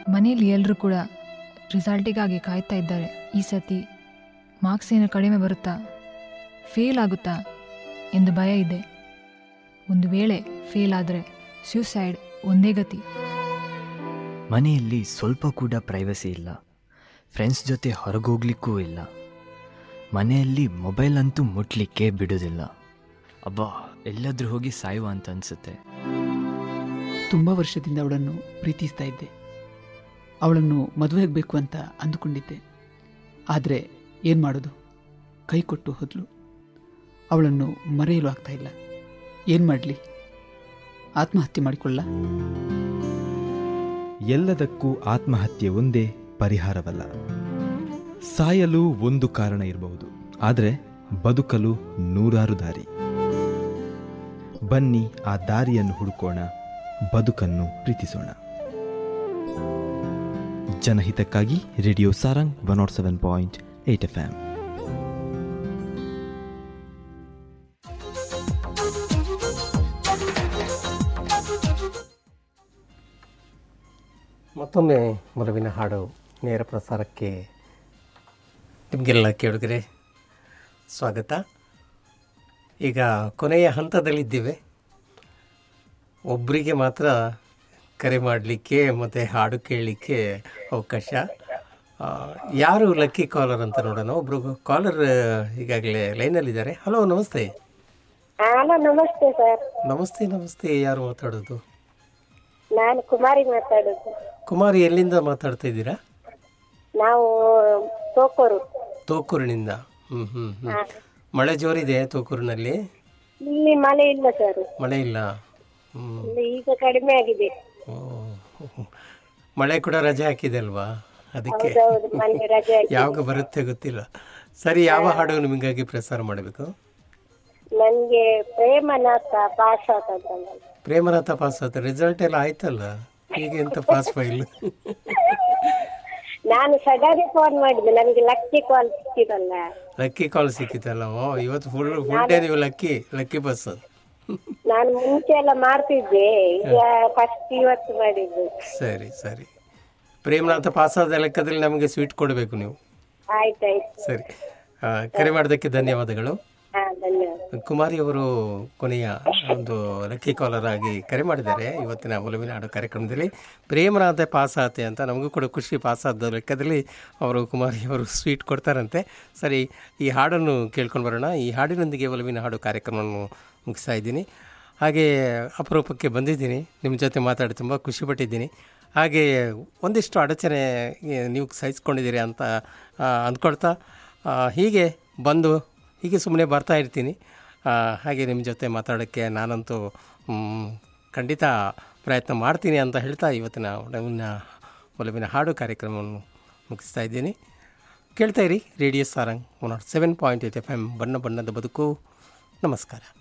ಮನೆಯಲ್ಲಿ ಎಲ್ಲರೂ ಕೂಡ ರಿಸಲ್ಟಿಗಾಗಿ ಕಾಯ್ತಾ ಇದ್ದಾರೆ ಈ ಸತಿ ಮಾರ್ಕ್ಸ್ ಏನು ಕಡಿಮೆ ಬರುತ್ತಾ ಫೇಲ್ ಆಗುತ್ತಾ ಎಂದು ಭಯ ಇದೆ ಒಂದು ವೇಳೆ ಫೇಲ್ ಆದರೆ ಸ್ಯೂಸೈಡ್ ಒಂದೇ ಗತಿ ಮನೆಯಲ್ಲಿ ಸ್ವಲ್ಪ ಕೂಡ ಪ್ರೈವಸಿ ಇಲ್ಲ ಫ್ರೆಂಡ್ಸ್ ಜೊತೆ ಹೊರಗೋಗ್ಲಿಕ್ಕೂ ಇಲ್ಲ ಮನೆಯಲ್ಲಿ ಮೊಬೈಲ್ ಅಂತೂ ಮುಟ್ಲಿಕ್ಕೆ ಬಿಡೋದಿಲ್ಲ ಅಬ್ಬಾ ಎಲ್ಲಾದ್ರೂ ಹೋಗಿ ಸಾಯುವ ಅಂತ ಅನ್ಸುತ್ತೆ ತುಂಬ ವರ್ಷದಿಂದ ಅವಳನ್ನು ಪ್ರೀತಿಸ್ತಾ ಇದ್ದೆ ಅವಳನ್ನು ಮದುವೆಯಾಗಬೇಕು ಅಂತ ಅಂದುಕೊಂಡಿದ್ದೆ ಆದರೆ ಏನು ಮಾಡೋದು ಕೈ ಕೊಟ್ಟು ಹೋದ್ಲು ಅವಳನ್ನು ಮರೆಯಲು ಆಗ್ತಾ ಇಲ್ಲ ಏನು ಮಾಡಲಿ ಆತ್ಮಹತ್ಯೆ ಮಾಡಿಕೊಳ್ಳ ಎಲ್ಲದಕ್ಕೂ ಆತ್ಮಹತ್ಯೆ ಒಂದೇ ಪರಿಹಾರವಲ್ಲ ಸಾಯಲು ಒಂದು ಕಾರಣ ಇರಬಹುದು ಆದರೆ ಬದುಕಲು ನೂರಾರು ದಾರಿ ಬನ್ನಿ ಆ ದಾರಿಯನ್ನು ಹುಡುಕೋಣ ಬದುಕನ್ನು ಪ್ರೀತಿಸೋಣ ಜನಹಿತಕ್ಕಾಗಿ radio Sarang one naught seven point eight F M ಮತ್ತೊಮ್ಮೆ ಮರವಿನ ಹಾಡು ನೇರ ಪ್ರಸಾರಕ್ಕೆ ನಿಮಗೆಲ್ಲ ಕೇಳಿದ್ರೆ ಸ್ವಾಗತ ಈಗ ಕೊನೆಯ ಹಂತದಲ್ಲಿದ್ದೇವೆ ಒಬ್ಬರಿಗೆ ಮಾತ್ರ ಕರೆ ಮಾಡಲಿಕ್ಕೆ ಮತ್ತು ಹಾಡು ಕೇಳಲಿಕ್ಕೆ ಅವಕಾಶ ಆ, ಯಾರು ಲಕ್ಕಿ ಕಾಲರ್ ಅಂತ ನೋಡೋಣ ಒಬ್ಬರು ಕಾಲರ್ ಈಗಾಗಲೇ ಲೈನಲ್ಲಿದ್ದಾರೆ ಹಲೋ ನಮಸ್ತೆ ಹಲೋ ನಮಸ್ತೆ ಸರ್ ನಮಸ್ತೆ ನಮಸ್ತೆ ಯಾರು ಮಾತಾಡೋದು ನಾನು ಕುಮಾರಿ ಮಾತಾಡೋದು ಕುಮಾರಿ ಎಲ್ಲಿಂದ ಮಾತಾಡ್ತಾ ಇದ್ದೀರಾ ನಾವು ತೋಕೋರು ತೋಕೂರಿನಿಂದ ಹ್ಮ್ ಹ್ಮ್ ಹ್ಮ್ ಮಳೆ ಜೋರಿದೆ ತೋಕೂರಿನಲ್ಲಿ ಇಲ್ಲಿ ಮಳೆ ಇಲ್ಲ ಸರ್ ಮಳೆ ಇಲ್ಲ ಹ್ಮ್ ಇಲ್ಲಿ ಈಗ ಕಡಿಮೆ ಆಗಿದೆ ಓ. ಮಳೆ ಕೂಡ ರಜೆ ಹಾಕಿದೆ ಅಲ್ವಾ ಅದಕ್ಕೆ ಹೌದು ಮನೆ ರಜೆ ಆಗಿದೆ. ಯಾವಾಗ ಬರುತ್ತೆ ಗೊತ್ತಿಲ್ಲ ಸರಿ ಯಾವ ಹಾಡು ನಿಮಗಾಗಿ ಪ್ರಸಾರ ಮಾಡಬೇಕು ನನ್ಗೆ ಪ್ರೇಮನಾಥ ಪಾಶಾತ್ ಅಂತ ಬಂತು. ಪ್ರೇಮನಾಥ ಪಾಸ್ ಆತ ರಿಸಲ್ಟ್ ಎಲ್ಲ ಆಯ್ತಲ್ಲ ಈಗ ಎಂತ ಪಾಸ್ ಫೈಲ್ ನಾನು ಸಡಾರಿ ಫೋನ್ ಮಾಡಿದ್ದೆ ನನಗೆ ಲಕ್ಕಿ ಕಾಲ್ ಸಿಕ್ಕಿದಲ್ಲ ಲಕ್ಕಿ ಕಾಲ್ ಸಿಕ್ಕಿತಲ್ಲ ಓ ಇವತ್ತು ಫುಲ್ ಫುಲ್ ಡೇ ನೀವು ಲಕ್ಕಿ ಲಕ್ಕಿ ಬಸ್ ನಾನು ಮುಂಚೆ ಎಲ್ಲ ಮಾಡ್ತಿದ್ದೆ ಈಗ ಫಸ್ಟ್ ಇವತ್ತು ಮಾಡಿದ್ದು ಸರಿ ಸರಿ ಪ್ರೇಮನಾಥ ಪಾಸ್ ಆದ ಲೆಕ್ಕದಲ್ಲಿ ನಮಗೆ ಸ್ವೀಟ್ ಕೊಡಬೇಕು ನೀವು ಆಯ್ತಾಯ್ತು ಸರಿ ಆ, ಕರೆ ಮಾಡೋದಕ್ಕೆ ಧನ್ಯವಾದಗಳು ಹಾ ಧನ್ಯವಾದ ಕುಮಾರಿ ಅವರು ಕೊನೆಯ ಒಂದು ಲಕ್ಕಿ ಕಾಲರ್ ಆಗಿ ಕರೆ ಮಾಡಿದ್ದಾರೆ ಇವತ್ತಿನ ಒಲವಿನ ಹಾಡು ಕಾರ್ಯಕ್ರಮದಲ್ಲಿ ಪ್ರೇಮರಾಧೆ ಪಾಸಾತೆ ಅಂತ ನಮಗೂ ಕೂಡ ಖುಷಿ ಪಾಸಾದ ಲೆಕ್ಕದಲ್ಲಿ ಅವರು ಕುಮಾರಿ ಅವರು ಸ್ವೀಟ್ ಕೊಡ್ತಾರಂತೆ ಸರಿ ಈ ಹಾಡನ್ನು ಕೇಳ್ಕೊಂಡು ಬರೋಣ ಈ ಹಾಡಿನೊಂದಿಗೆ ಒಲವಿನ ಹಾಡು ಕಾರ್ಯಕ್ರಮವನ್ನು ಮುಗಿಸ್ತಾ ಇದ್ದೀನಿ ಹಾಗೆ ಅಪರೂಪಕ್ಕೆ ಬಂದಿದ್ದೀನಿ ನಿಮ್ಮ ಜೊತೆ ಮಾತಾಡಿ ತುಂಬ ಖುಷಿಪಟ್ಟಿದ್ದೀನಿ ಹಾಗೆ ಒಂದಿಷ್ಟು ಅಡಚಣೆ ಏ, ನೀವು ಸಹಿಸ್ಕೊಂಡಿದ್ದೀರಿ ಅಂತ ಆ, ಅಂದ್ಕೊಳ್ತಾ ಆ, ಹೀಗೆ ಬಂದು ಹೀಗೆ ಸುಮ್ಮನೆ ಬರ್ತಾ ಇರ್ತೀನಿ ಆ, ಹಾಗೆ ನಿಮ್ಮ ಜೊತೆ ಮಾತಾಡೋಕ್ಕೆ ನಾನಂತೂ ಮ್, ಖಂಡಿತ ಪ್ರಯತ್ನ ಮಾಡ್ತೀನಿ ಅಂತ ಹೇಳ್ತಾ ಇವತ್ತಿನ ಒಲವಿನ ಒಲವಿನ ಹಾಡು ಕಾರ್ಯಕ್ರಮವನ್ನು ಮುಗಿಸ್ತಾ ಇದ್ದೀನಿ ಕೇಳ್ತಾ ಇರಿ radio Sarang one naught seven point eight F M ಬಣ್ಣ ಬಣ್ಣದ ಬದುಕು ನಮಸ್ಕಾರ